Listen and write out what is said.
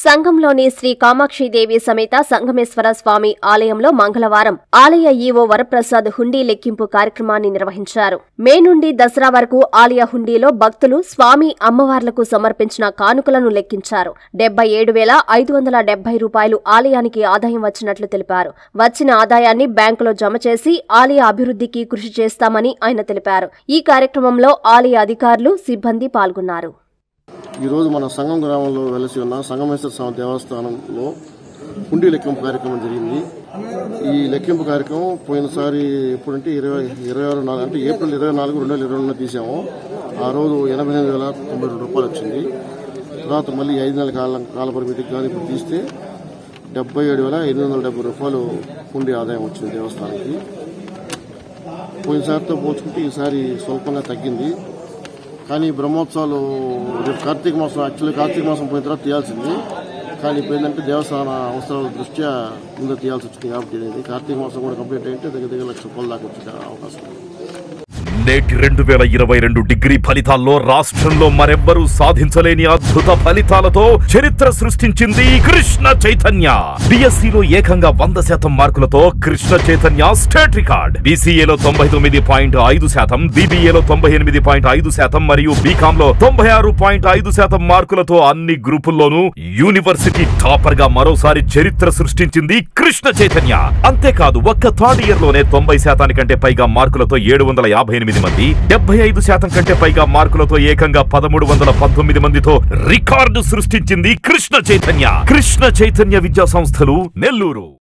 సంఘంలోని శ్రీ కామాక్షిదేవి సమేత సంగమేశ్వర స్వామి ఆలయంలో మంగళవారం ఆలయ ఈవో వరప్రసాద్ హుండీ లెక్కింపు కార్యక్రమాన్ని నిర్వహించారు మే నుండి దసరా వరకు ఆలయ హుండీలో భక్తులు స్వామి అమ్మవార్లకు సమర్పించిన కానుకలను లెక్కించారు డెబ్బై ఏడు వేల ఐదు వందల డెబ్బై రూపాయలు ఆలయానికి ఆదాయం వచ్చినట్లు తెలిపారు వచ్చిన ఆదాయాన్ని బ్యాంకులో జమ చేసి ఆలయ అభివృద్ధికి కృషి చేస్తామని ఆయన తెలిపారు ఈ కార్యక్రమంలో ఆలయ అధికారులు సిబ్బంది పాల్గొన్నారు ఈరోజు మన సంగం గ్రామంలో వెలసి ఉన్న సంగమేశ్వర స్వామి దేవస్థానంలో హుండీ లెక్కింపు కార్యక్రమం జరిగింది ఈ లెక్కింపు కార్యక్రమం పోయినసారి ఎప్పుడంటే ఇరవై ఇరవై ఆరు నాలుగు అంటే ఏప్రిల్ ఇరవై నాలుగు రెండు వేల ఇరవై రెండులో తీసాము ఆ రోజు ఎనభై ఎనిమిది వేల తొంభై రెండు రూపాయలు వచ్చింది తర్వాత మళ్ళీ ఐదు నెలల కాలం కాల పరిమితికి కానీ ఇప్పుడు తీస్తే డెబ్బై ఏడు వేల ఎనిమిది వందల డెబ్బై రూపాయలు హుండీ ఆదాయం వచ్చింది దేవస్థానానికి పోయినసారితో పోల్చుకుంటే ఈసారి స్వల్పంగా తగ్గింది కానీ బ్రహ్మోత్సవాలు రేపు కార్తీక మాసం యాక్చువల్లీ కార్తీక మాసం పోయిన తర్వాత తీయాల్సింది కానీ ఇప్పుడు ఏంటంటే దేవస్థాన అవసరాల దృష్ట్యా ముందు తీయాల్సి వచ్చింది కాబట్టి ఇది కార్తీక మాసం కూడా కంప్లీట్ అయితే దగ్గర దగ్గర లక్ష రూపాయల దాకా వచ్చే అవకాశం ఉంది నేటి రెండు వేల ఇరవై రెండు డిగ్రీ ఫలితాల్లో రాష్ట్రంలో మరెవ్వరూ సాధించలేని అద్భుత ఫలితాలతో చరిత్ర సృష్టించింది కృష్ణ చైతన్య బిఎస్సిలో ఏకంగా వంద శాతం మార్కులతో కృష్ణ చైతన్య స్టేట్ రికార్డ్ బీసీఏలో తొంభై తొమ్మిది పాయింట్ ఐదు శాతం బీబీఏలో తొంభై ఎనిమిది పాయింట్ ఐదు శాతం మరియు బీకామ్ లో తొంభై ఆరు పాయింట్ ఐదు శాతం మార్కులతో అన్ని గ్రూపుల్లోనూ యూనివర్సిటీ టాపర్ గా మరోసారి చరిత్ర సృష్టించింది కృష్ణ చైతన్య అంతేకాదు ఒక్క థర్డ్ ఇయర్ లోనే తొంభై శాతానికంటే పైగా మార్కులతో ఏడు వందల యాభై ఎనిమిది మంది డెబ్బై ఐదు శాతం కంటే పైగా మార్కులతో ఏకంగా పదమూడు వందల పంతొమ్మిది మందితో రికార్డు సృష్టించింది కృష్ణ చైతన్య కృష్ణ చైతన్య విద్యా సంస్థలు నెల్లూరు